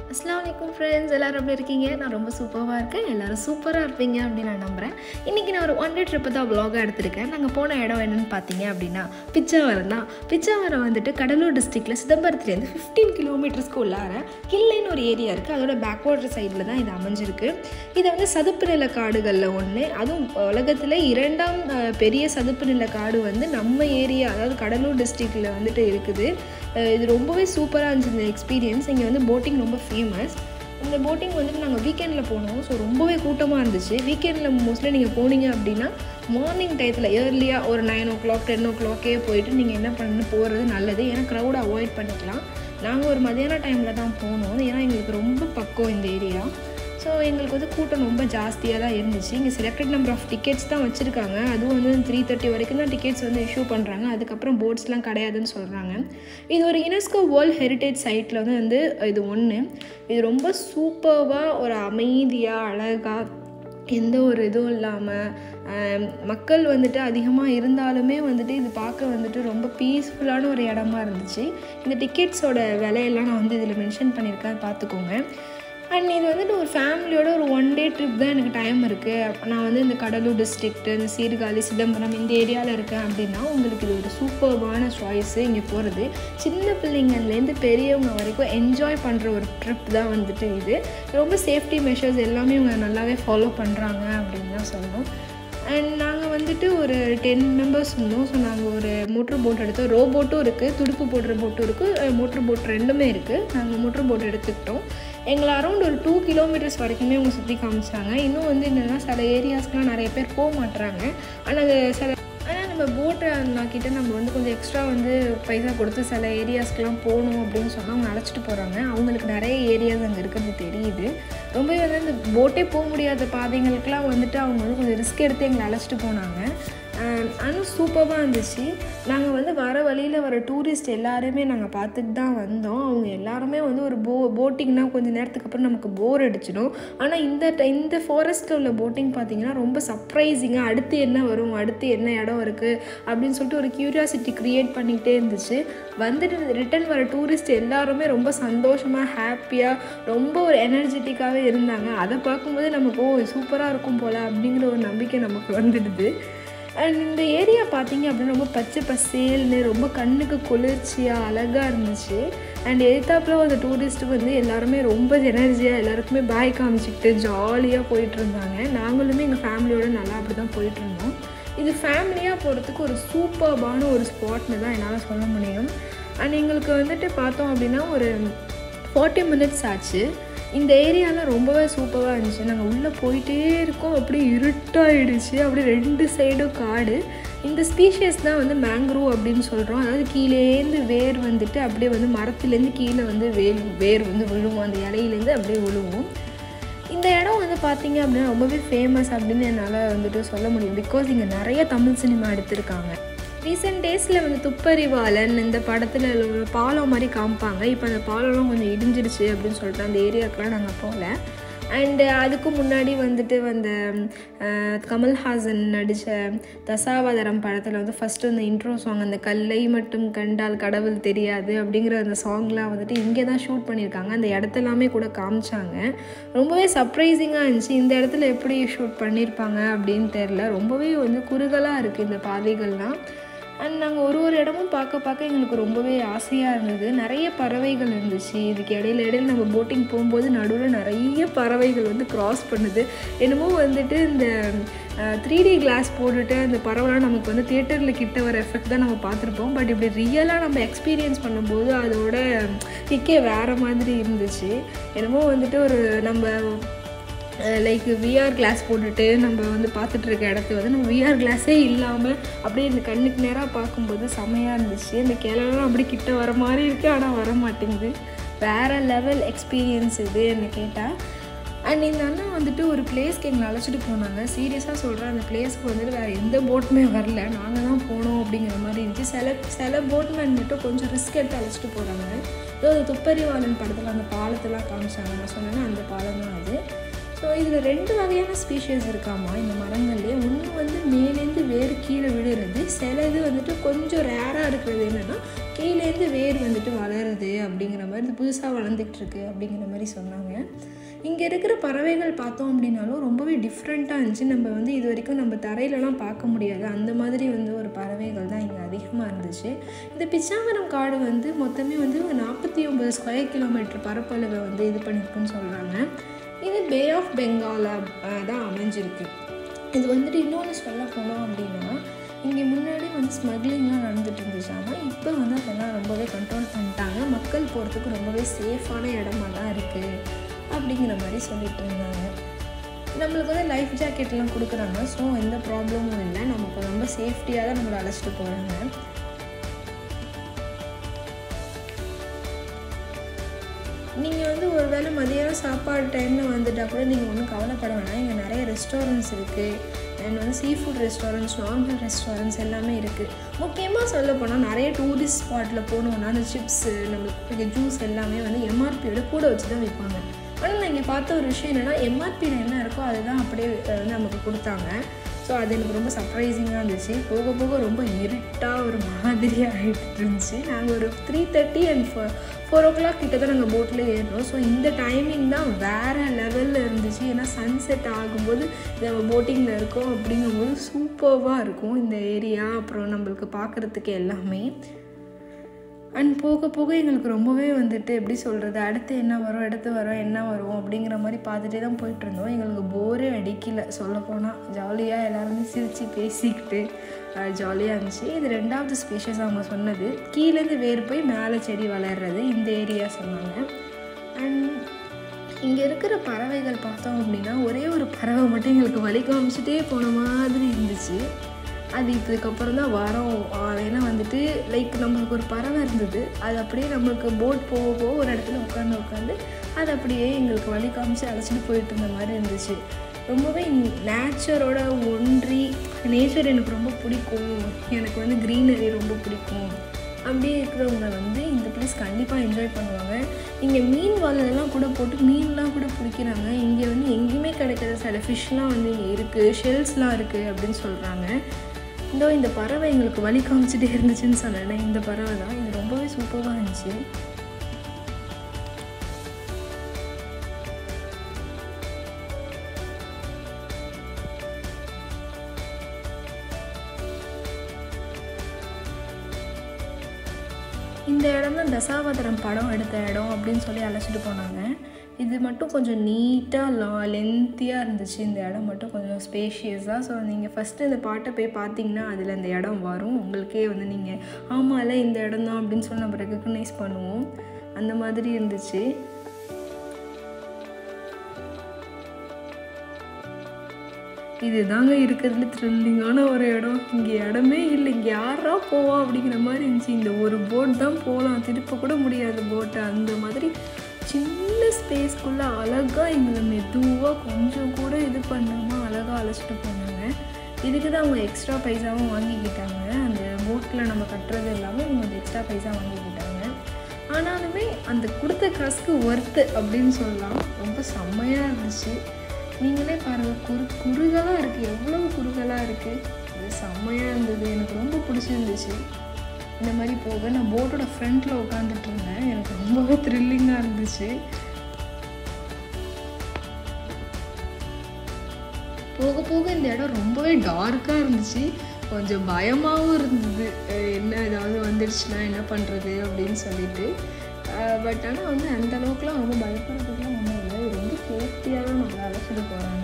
அஸ்லாம் வலைக்கும் ஃப்ரெண்ட்ஸ் எல்லோரும் எப்படி இருக்கீங்க நான் ரொம்ப சூப்பராக இருக்கேன் எல்லோரும் சூப்பராக இருப்பீங்க அப்படின்னு நான் நம்புகிறேன் இன்றைக்கி நான் ஒரு ஒன் டே ட்ரிப்பு தான் vlog-ஆ எடுத்திருக்கேன் நாங்கள் போன இடம் என்னென்னு பார்த்தீங்க அப்படின்னா பிச்சாவரம் தான் பிச்சாவரம் வந்துட்டு கடலூர் டிஸ்ட்ரிக்டில் சிதம்பரத்துலேருந்து ஃபிஃப்டீன் கிலோமீட்டர்ஸ்க்கு உள்ளார கில்லைன்னு ஒரு ஏரியா இருக்குது அதோட பேக்வாட்டர் சைடில் தான் இது அமைஞ்சிருக்கு இது வந்து சதுப்பு நில காடுகளில் ஒன்று அதுவும் உலகத்தில் இரண்டாம் அஹ், பெரிய சதுப்பு நில காடு வந்து நம்ம ஏரியா அதாவது கடலூர் டிஸ்ட்ரிக்டில் வந்துட்டு இருக்குது அஹ், இது ரொம்பவே சூப்பராக இருந்துச்சு இந்த எக்ஸ்பீரியன்ஸ் இங்கே வந்து போட்டிங் ரொம்ப ஃபேமஸ் இந்த போட்டிங் வந்துட்டு நாங்கள் வீக்கெண்டில் போனோம் ஸோ ரொம்பவே கூட்டமாக இருந்துச்சு வீக்கெண்டில் மோஸ்ட்லி நீங்கள் போனீங்க அப்படின்னா மார்னிங் டயத்தில் ஏர்லியாக ஒரு நைன் ஓ கிளாக் டென் ஓ கிளாக்கே போயிட்டு நீங்கள் என்ன பண்ணு போகிறது நல்லது ஏன்னா க்ரௌடை அவாய்ட் பண்ணிக்கலாம் நாங்கள் ஒரு மதியான டைமில் தான் போனோம் ஏன்னா எங்களுக்கு ரொம்ப பக்கம் இந்த ஏரியா ஸோ எங்களுக்கு வந்து கூட்டம் ரொம்ப ஜாஸ்தியாக தான் இருந்துச்சு இங்கே செலக்டட் நம்பர் ஆஃப் டிக்கெட்ஸ் தான் வச்சுருக்காங்க அதுவும் வந்து த்ரீ தேர்ட்டி வரைக்கும் தான் டிக்கெட்ஸ் வந்து இஷ்யூ பண்ணுறாங்க அதுக்கப்புறம் போர்ட்ஸ்லாம் கிடையாதுன்னு சொல்கிறாங்க இது ஒரு யுனெஸ்கோ வேர்ல்ட் ஹெரிட்டேஜ் சைட்டில் வந்து வந்து இது ஒன்று இது ரொம்ப சூப்பர்வாக ஒரு அமைதியாக அழகாக எந்த ஒரு இதுவும் இல்லாமல் மக்கள் வந்துட்டு அதிகமாக இருந்தாலுமே வந்துட்டு இது பார்க்க வந்துட்டு ரொம்ப பீஸ்ஃபுல்லான ஒரு இடமா இருந்துச்சு இந்த டிக்கெட்ஸோட விலையெல்லாம் நான் வந்து இதில் மென்ஷன் பண்ணியிருக்கேன் பார்த்துக்கோங்க அண்ட் இது வந்துட்டு ஒரு ஃபேமிலியோட ஒரு ஒன் டே ட்ரிப் தான் எனக்கு டைம் இருக்குது நான் வந்து இந்த கடலூர் டிஸ்ட்ரிக்ட் இந்த சீர்காழி சிதம்பரம் இந்த ஏரியாவில் இருக்கேன் அப்படின்னா உங்களுக்கு இது ஒரு சூப்பர்பான சாய்ஸு இங்கே போகிறது சின்ன பிள்ளைங்கள்லேருந்து பெரியவங்க வரைக்கும் என்ஜாய் பண்ணுற ஒரு ட்ரிப் தான் வந்துட்டு இது ரொம்ப சேஃப்டி மெஷர்ஸ் எல்லாமே இவங்க நல்லாவே ஃபாலோ பண்ணுறாங்க அப்படின்னு தான் சொல்லணும் அண்ட் நாங்கள் வந்துட்டு ஒரு டென் மெம்பர்ஸ் இருந்தோம் ஸோ நாங்கள் ஒரு மோட்ரு போட் எடுத்தோம் ரோ போட்டும் இருக்குது துடுப்பு போடுற போட்டும் இருக்குது மோட்ரு போட் ரெண்டுமே இருக்குது நாங்கள் மோட்ரு போட் எடுத்துக்கிட்டோம் எங்களை அரௌண்ட் ஒரு டூ கிலோமீட்டர்ஸ் வரைக்குமே அவங்க சுற்றி காமிச்சாங்க இன்னும் வந்து என்னென்னா சில ஏரியாஸ்க்குலாம் நிறைய பேர் போக மாட்டுறாங்க ஆனால் அது சில ஆனால் நம்ம போட்டை கிட்ட நம்ம வந்து கொஞ்சம் எக்ஸ்ட்ரா வந்து பைசா கொடுத்து சில ஏரியாஸ்க்கெலாம் போகணும் அப்படின்னு சொன்னால் அவங்க அழைச்சிட்டு போகிறாங்க அவங்களுக்கு நிறைய ஏரியாஸ் அங்கே இருக்கிறது தெரியுது ரொம்பவே வந்து இந்த போட்டே போக முடியாத பாதைங்களுக்கெலாம் வந்துட்டு அவங்க வந்து கொஞ்சம் ரிஸ்க் எடுத்து எங்களை அழைச்சிட்டு போனாங்க ஆனால் சூப்பராக இருந்துச்சு நாங்கள் வந்து வர வழியில் வர டூரிஸ்ட் எல்லாருமே நாங்கள் பார்த்துட்டு தான் வந்தோம் அவங்க எல்லாருமே வந்து ஒரு போ போட்டிங்னா கொஞ்சம் நேரத்துக்கு அப்புறம் நமக்கு போர் அடிச்சிடும் ஆனால் இந்த ட- இந்த ஃபாரஸ்ட்டில் உள்ள போட்டிங் பார்த்தீங்கன்னா ரொம்ப சர்ப்ரைசிங்காக அடுத்து என்ன வரும் அடுத்து என்ன இடம் இருக்குது அப்படின்னு சொல்லிட்டு ஒரு க்யூரியாசிட்டி க்ரியேட் பண்ணிக்கிட்டே இருந்துச்சு வந்துட்டு ரிட்டன் வர டூரிஸ்ட் எல்லாருமே ரொம்ப சந்தோஷமாக ஹாப்பியாக ரொம்ப ஒரு எனர்ஜெட்டிக்காகவே இருந்தாங்க அதை பார்க்கும்போது நமக்கு ஓ சூப்பராக இருக்கும் போல் அப்படிங்கிற ஒரு நம்பிக்கை நமக்கு வந்துடுது அண்ட் இந்த ஏரியா பார்த்தீங்க அப்படின்னா ரொம்ப பச்சை பசேல்னு ரொம்ப கண்ணுக்கு குளிர்ச்சியாக அழகாக இருந்துச்சு அண்ட் எதிர்த்தாப்புல அந்த டூரிஸ்ட் வந்து எல்லாருமே ரொம்ப எனர்ஜியாக எல்லாருக்குமே பாய் காமிச்சிக்கிட்டு ஜாலியாக போயிட்டு இருந்தாங்க நாங்களுமே எங்கள் ஃபேமிலியோட நல்லா அப்படி தான் போயிட்டு இருந்தோம் இது ஃபேமிலியாக போகிறதுக்கு ஒரு சூப்பர்பான ஒரு ஸ்பாட்னு தான் என்னால் சொல்ல முடியும் அண்ட் எங்களுக்கு வந்துட்டு பார்த்தோம் அப்படின்னா ஒரு ஃபார்ட்டி மினிட்ஸ் ஆச்சு இந்த ஏரியாலாம் ரொம்பவே சூப்பராக இருந்துச்சு நாங்கள் உள்ளே போயிட்டே இருக்கோம் அப்படியே இருட்டாயிடுச்சு அப்படியே ரெண்டு சைடும் காடு இந்த ஸ்பீஷியஸ் தான் வந்து மேங்க்ரூவ் அப்படின்னு சொல்கிறோம் அதாவது கீழேருந்து வேர் வந்துட்டு அப்படியே வந்து மரத்துலேருந்து கீழே வந்து வேர் வேர் வந்து விழுவும் அந்த இலையிலேருந்து அப்படியே விழுவும் இந்த இடம் வந்து பார்த்தீங்க அப்படின்னா ரொம்பவே ஃபேமஸ் அப்படின்னு என்னால் வந்துட்டு சொல்ல முடியும் பிகாஸ் இங்கே நிறைய தமிழ் சினிமா எடுத்திருக்காங்க ரீசெண்ட் டேஸில் வந்து துப்பறிவாளன் இந்த படத்தில் ஒரு பாலம் மாதிரி காமிப்பாங்க இப்போ அந்த பாலம்லாம் கொஞ்சம் இடிஞ்சிடுச்சு அப்படின்னு சொல்லிட்டு அந்த ஏரியாவுக்குலாம் நாங்கள் போகல அண்டு அதுக்கு முன்னாடி வந்துட்டு வந்த அஹ், கமல்ஹாசன் நடித்த தசாவதாரம் படத்தில் வந்து ஃபஸ்ட்டு அந்த இன்ட்ரோ சாங் அந்த கல்லை மட்டும் கண்டால் கடவுள் தெரியாது அப்படிங்கிற அந்த சாங்லாம் வந்துட்டு இங்கே தான் ஷூட் பண்ணியிருக்காங்க அந்த இடத்தெல்லாமே கூட காமிச்சாங்க ரொம்பவே சர்ப்ரைசிங்காக இருந்துச்சு இந்த இடத்துல எப்படி ஷூட் பண்ணியிருப்பாங்க அப்படின்னு தெரில ரொம்பவே வந்து குறுகலாக இருக்குது இந்த பாதைகள்லாம் அண்ட் நாங்கள் ஒரு ஒரு இடமும் பார்க்க பார்க்க எங்களுக்கு ரொம்பவே ஆசையாக இருந்தது நிறைய பறவைகள் இருந்துச்சு இதுக்கு இடையில இடையில நம்ம போட்டிங் போகும்போது நடுவில் நிறைய பறவைகள் வந்து கிராஸ் பண்ணுது என்னமோ வந்துட்டு இந்த த்ரீ டி கிளாஸ் போட்டுட்டு அந்த பறவைலாம் நமக்கு வந்து தியேட்டரில் கிட்ட வர எஃபெக்ட் தான் நம்ம பார்த்துருப்போம் பட் இப்படி ரியலாக நம்ம எக்ஸ்பீரியன்ஸ் பண்ணும்போது அதோட கிக்கே வேறு மாதிரி இருந்துச்சு என்னமோ வந்துட்டு ஒரு நம்ம லைக் விஆர் கிளாஸ் போட்டுட்டு நம்ம வந்து பார்த்துட்டு இருக்க இடத்த வந்து நம்ம விஆர் கிளாஸே இல்லாமல் அப்படியே இந்த கண்ணுக்கு நேராக பார்க்கும்போது செமையாக இருந்துச்சு இந்த கிளலாம் அப்படி கிட்ட வர மாதிரி இருக்குது ஆனால் வர மாட்டேங்குது வேறு லெவல் எக்ஸ்பீரியன்ஸ் இது என்ன கேட்டால் அண்ட் இந்த அண்ணா வந்துட்டு ஒரு பிளேஸ்க்கு எங்களை அழைச்சிட்டு போனாங்க சீரியஸாக சொல்கிறேன் அந்த பிளேஸ்க்கு வந்துட்டு வேறு எந்த போட்டுமே வரல நாங்கள் தான் போனோம் அப்படிங்கிற மாதிரி இருந்துச்சு சில சில போட்மேன் மட்டும் கொஞ்சம் ரிஸ்க் எடுத்து அழைச்சிட்டு போகிறாங்க ஸோ அது துப்பறிவாளன் படத்தில் அந்த பாலத்தெல்லாம் காமிச்சாங்க நான் சொன்னேன்னா அந்த பாலம் தான் அது ஸோ இதில் ரெண்டு வகையான ஸ்பீஷியஸ் இருக்காமா இந்த மரங்கள்லேயே ஒன்று வந்து மேலேருந்து வேறு கீழே விழுறது சிலது வந்துட்டு கொஞ்சம் ரேராக இருக்கிறது என்னென்னா கீழேருந்து வேர் வந்துட்டு வளருது அப்படிங்கிற மாதிரி இது புதுசாக வளர்ந்துக்கிட்டு இருக்கு அப்படிங்கிற மாதிரி சொன்னாங்க இங்கே இருக்கிற பறவைகள் பார்த்தோம் அப்படின்னாலும் ரொம்பவே டிஃப்ரெண்ட்டாக இருந்துச்சு நம்ம வந்து இது வரைக்கும் நம்ம தரையிலலாம் பார்க்க முடியாது அந்த மாதிரி வந்து ஒரு பறவைகள் தான் இங்கே அதிகமாக இருந்துச்சு இந்த பிச்சாவரம் காடு வந்து மொத்தமே வந்து நாற்பத்தி ஒம்பது ஸ்கொயர் கிலோமீட்டர் பரப்பளவை வந்து இது பண்ணியிருக்குன்னு சொல்கிறாங்க இது பே ஆஃப் பெங்கால தான் அமைஞ்சிருக்கு இது வந்துட்டு இன்னொன்று சொல்ல போனோம் அப்படின்னா இங்கே முன்னாடி வந்து ஸ்மக்லிங்லாம் நடந்துட்டு இருந்துச்சாமா இப்போ வந்து அதெல்லாம் ரொம்பவே கண்ட்ரோல் பண்ணிட்டாங்க மக்கள் போகிறதுக்கு ரொம்பவே சேஃபான இடமா தான் இருக்குது அப்படிங்கிற மாதிரி சொல்லிட்டு இருந்தாங்க நம்மளுக்கு வந்து லைஃப் ஜாக்கெட்லாம் கொடுக்குறாங்க ஸோ எந்த ப்ராப்ளமும் இல்லை நமக்கு ரொம்ப சேஃப்டியாக தான் நம்மளை அழைச்சிட்டு போகிறாங்க நீங்கள் வந்து ஒரு வேளை மதியானம் சாப்பாடு டைமில் வந்துட்டால் கூட நீங்கள் ஒன்றும் கவலைப்பட வேணாம் இங்கே நிறைய ரெஸ்டாரண்ட்ஸ் இருக்குது அண்ட் வந்து seafood restaurants normal restaurants எல்லாமே இருக்குது முக்கியமாக சொல்ல போனால் நிறைய டூரிஸ்ட் ஸ்பாட்டில் போனோம்னா அந்த சிப்ஸு நம்மளுக்கு ஜூஸ் எல்லாமே வந்து எம்ஆர்பியோட கூட வச்சு தான் விற்பாங்க ஆனால் நான் இங்கே பார்த்த ஒரு விஷயம் என்னென்னா எம்ஆர்பியில் என்ன இருக்கோ அதுதான் அப்படியே வந்து நமக்கு கொடுத்தாங்க ஸோ அது எனக்கு ரொம்ப சர்ப்ரைசிங்காக இருந்துச்சு போக போக ரொம்ப இருட்டாக ஒரு மாதிரி ஆகிட்டு இருந்துச்சு நாங்கள் ஒரு three thirty and four four o'clock கிட்ட தான் நாங்கள் போட்டில் ஏறினோம் ஸோ இந்த டைமிங் தான் வேறு லெவலில் இருந்துச்சு ஏன்னா சன்செட் ஆகும்போது நம்ம போட்டிங்கில் இருக்கோம் அப்படிங்கும்போது சூப்பர்வாக இருக்கும் இந்த ஏரியா அப்புறம் நம்மளுக்கு பார்க்குறதுக்கு எல்லாமே அண்ட் போக போக எங்களுக்கு ரொம்பவே வந்துட்டு எப்படி சொல்கிறது அடுத்து என்ன வரும் அடுத்து வரும் என்ன வரும் அப்படிங்கிற மாதிரி பார்த்துட்டே தான் போயிட்டு இருந்தோம் எங்களுக்கு போரே அடிக்கல சொல்லப்போனால் ஜாலியாக எல்லாருமே சிரித்து பேசிக்கிட்டு ஜாலியாக இருந்துச்சு இது ரெண்டாவது ஸ்பீஷஸ் அவங்க சொன்னது கீழேருந்து வேறு போய் மேலே செடி வளர்றது இந்த ஏரியா சொன்னாங்க அண்ட் இங்கே இருக்கிற பறவைகள் பார்த்தோம் அப்படின்னா ஒரே ஒரு பறவை மட்டும் எங்களுக்கு வழி காமிச்சிட்டே போன மாதிரி இருந்துச்சு அது இதுக்கப்புறம் தான் வரோம் ஏன்னா வந்துட்டு லைக் நம்மளுக்கு ஒரு பறவை இருந்தது அது அப்படியே நம்மளுக்கு போட் போக போக ஒரு இடத்துல உட்காந்து உட்காந்து அது அப்படியே எங்களுக்கு வழி காமிச்சு அழைச்சிட்டு போயிட்டு இருந்த மாதிரி இருந்துச்சு ரொம்பவே நேச்சரோட ஒன்றி நேச்சர் எனக்கு ரொம்ப பிடிக்கும் எனக்கு வந்து க்ரீனரி ரொம்ப பிடிக்கும் அப்படியே இருக்கிறவங்க வந்து இந்த ப்ளேஸ் கண்டிப்பாக என்ஜாய் பண்ணுவாங்க இங்கே மீன் வலையெல்லாம் கூட போட்டு மீன்லாம் கூட பிடிக்கிறாங்க இங்கே வந்து எங்கேயுமே கிடைக்காத சில ஃபிஷ்லாம் வந்து இங்கே இருக்குது ஷெல்ஸ்லாம் இருக்குது அப்படின்னு சொல்கிறாங்க இதோ இந்த பறவை எங்களுக்கு வழி காமிச்சிட்டே இருந்துச்சுன்னு சொன்னேன் இந்த பறவை தான் இது ரொம்பவே சூப்பராக இருந்துச்சு இந்த இடம் தான் தசாவதாரம் படம் எடுத்த இடம் அப்படின்னு சொல்லி அழைச்சிட்டு போனாங்க இது மட்டும் கொஞ்சம் நீட்டாக லா லென்த்தியாக இருந்துச்சு இந்த இடம் மட்டும் கொஞ்சம் ஸ்பேஷியஸாக ஸோ நீங்கள் ஃபஸ்ட்டு இந்த பாட்டை போய் பார்த்தீங்கன்னா அதில் இந்த இடம் வரும் உங்களுக்கே வந்து நீங்கள் ஆமாம்ல இந்த இடம் தான் அப்படின்னு சொல்லி நம்ம ரெக்கக்னைஸ் பண்ணுவோம் அந்த மாதிரி இருந்துச்சு இது தாங்க இருக்கிறதுல த்ரில்லிங்கான ஒரு இடம் இங்கே இடமே இல்லை இங்கே யாரா போவா அப்படிங்கிற மாதிரி இருந்துச்சு இந்த ஒரு போட் தான் போகலாம் திருப்ப கூட முடியாது போட்டை அந்த மாதிரி சின்ன ஸ்பேஸ்க்குள்ளே அழகாக எங்களை மெதுவாக கொஞ்சம் கூட இது பண்ணாமல் அழகாக அழைச்சிட்டு போனாங்க இதுக்கு தான் அவங்க எக்ஸ்ட்ரா பைசாவும் வாங்கிக்கிட்டாங்க அந்த போட்டில் நம்ம கட்டுறது எல்லாமே அவங்க வந்து எக்ஸ்ட்ரா பைசா வாங்கிக்கிட்டாங்க ஆனாலுமே அந்த கொடுத்த காசுக்கு ஒர்த்து அப்படின்னு சொல்லலாம் ரொம்ப செம்மையாக இருந்துச்சு நீங்களே பாருங்கள் குறு குறுகலாக இருக்குது எவ்வளோ குறுகலாக இருக்குது அது செம்மையாக இருந்தது எனக்கு ரொம்ப பிடிச்சிருந்துச்சு இந்த மாதிரி போக நான் போட்டோட ஃப்ரண்ட்டில் உட்காந்துட்டு இருந்தேன் எனக்கு ரொம்பவே த்ரில்லிங்காக இருந்துச்சு போக போக இந்த இடம் ரொம்பவே டார்க்காக இருந்துச்சு கொஞ்சம் பயமாகவும் இருந்தது என்ன ஏதாவது வந்துடுச்சுன்னா என்ன பண்ணுறது அப்படின்னு சொல்லிட்டு பட் ஆனால் வந்து அந்த அளவுக்குலாம் வந்து பயப்படுறதுக்குலாம் ஒன்றும் இல்லை ரொம்ப சேஃப்டியாக தான் நம்மளை அழைச்சிட்டு போகிறாங்க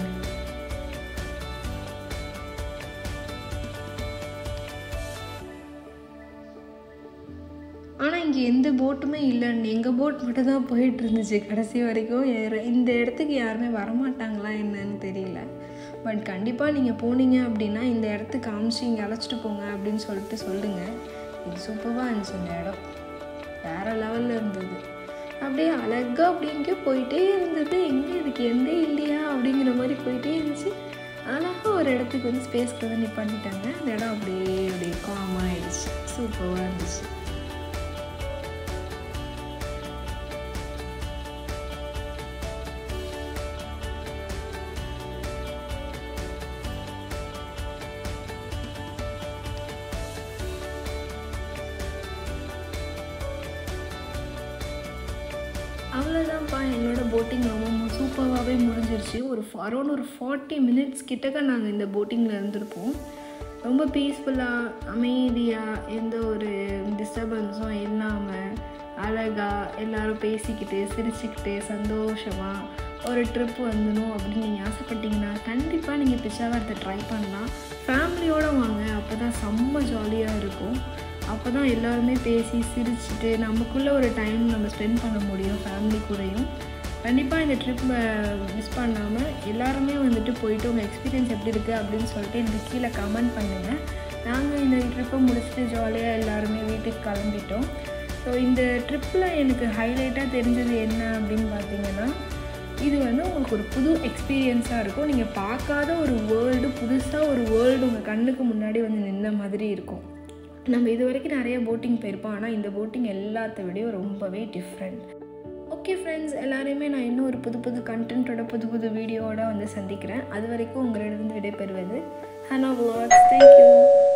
ஆனால் இங்கே எந்த போட்டுமே இல்லைன்னு எங்கள் போட் மட்டும் தான் போயிட்டு இருந்துச்சு கடைசி வரைக்கும் இந்த இடத்துக்கு யாருமே வரமாட்டாங்களா என்னன்னு தெரியல பட் கண்டிப்பாக நீங்கள் போனீங்க அப்படின்னா இந்த இடத்துக்கு காமிச்சு இங்கே அழைச்சிட்டு போங்க அப்படின்னு சொல்லிட்டு சொல்லுங்கள் இது சூப்பராக இருந்துச்சு இந்த இடம் வேறு லெவலில் இருந்தது அப்படியே அழகாக அப்படி எங்கேயோ போயிட்டே இருந்தது எங்கே இதுக்கு எந்த இல்லையா அப்படிங்கிற மாதிரி போயிட்டே இருந்துச்சு அழகாக ஒரு இடத்துக்கு வந்து ஸ்பேஸ்க்கு வந்து நிப்பாட்டிட்டாங்க அந்த இடம் அப்படியே அப்படியே காமாக ஆயிடுச்சு சூப்பராக இருந்துச்சு அவ்வளோதான்ப்பா என்னோட போட்டிங் ரொம்ப சூப்பராகவே முடிஞ்சிருச்சு ஒரு அரௌண்ட் ஒரு ஃபார்ட்டி மினிட்ஸ் கிட்டக்க நாங்கள் இந்த போட்டிங்கில் இருந்திருப்போம் ரொம்ப பீஸ்ஃபுல்லாக அமைதியாக எந்த ஒரு டிஸ்டர்பன்ஸும் இல்லாமல் அழகாக எல்லாரும் பேசிக்கிட்டு சிரிச்சுக்கிட்டு சந்தோஷமாக ஒரு ட்ரிப் வந்துடும் அப்படின்னு நீங்கள் ஆசைப்பட்டீங்கன்னா கண்டிப்பாக நீங்கள் பிச்சாவரத்தை ட்ரை பண்ணலாம் ஃபேமிலியோடு வாங்க அப்போ தான் செம்ம ஜாலியாக இருக்கும் அப்போ தான் எல்லாருமே பேசி சிரிச்சுட்டு நமக்குள்ளே ஒரு டைம் நம்ம ஸ்பெண்ட் பண்ண முடியும் ஃபேமிலி கூடயும் கண்டிப்பாக இந்த ட்ரிப்பை மிஸ் பண்ணாமல் எல்லாருமே வந்துட்டு போயிட்டு உங்கள் எக்ஸ்பீரியன்ஸ் எப்படி இருக்குது அப்படின்னு சொல்லிட்டு எனக்கு கீழே கமெண்ட் பண்ணுங்கள் நாங்கள் இந்த ட்ரிப்பை முடிச்சுட்டு ஜாலியாக எல்லாருமே வீட்டுக்கு கிளம்பிட்டோம் ஸோ இந்த ட்ரிப்பில் எனக்கு ஹைலைட்டாக தெரிஞ்சது என்ன அப்படின்னு பார்த்தீங்கன்னா இது வந்து உங்களுக்கு ஒரு புது எக்ஸ்பீரியன்ஸாக இருக்கும் நீங்கள் பார்க்காத ஒரு வேர்ல்டு புதுசாக ஒரு வேர்ல்டு உங்கள் கண்ணுக்கு முன்னாடி வந்து நின்ன மாதிரி இருக்கும் நம்ம இது வரைக்கும் நிறைய போட்டிங் போயிருப்போம் ஆனால் இந்த போட்டிங் எல்லாத்த விடையும் ரொம்பவே டிஃப்ரெண்ட் ஓகே ஃப்ரெண்ட்ஸ் எல்லாரையுமே நான் இன்னும் ஒரு புது புது கண்டென்ட்டோட புது புது வீடியோவோட வந்து சந்திக்கிறேன் அது வரைக்கும் உங்களிடம் விடைபெறுவது ஹனோ விளாக்ஸ் தேங்க்யூ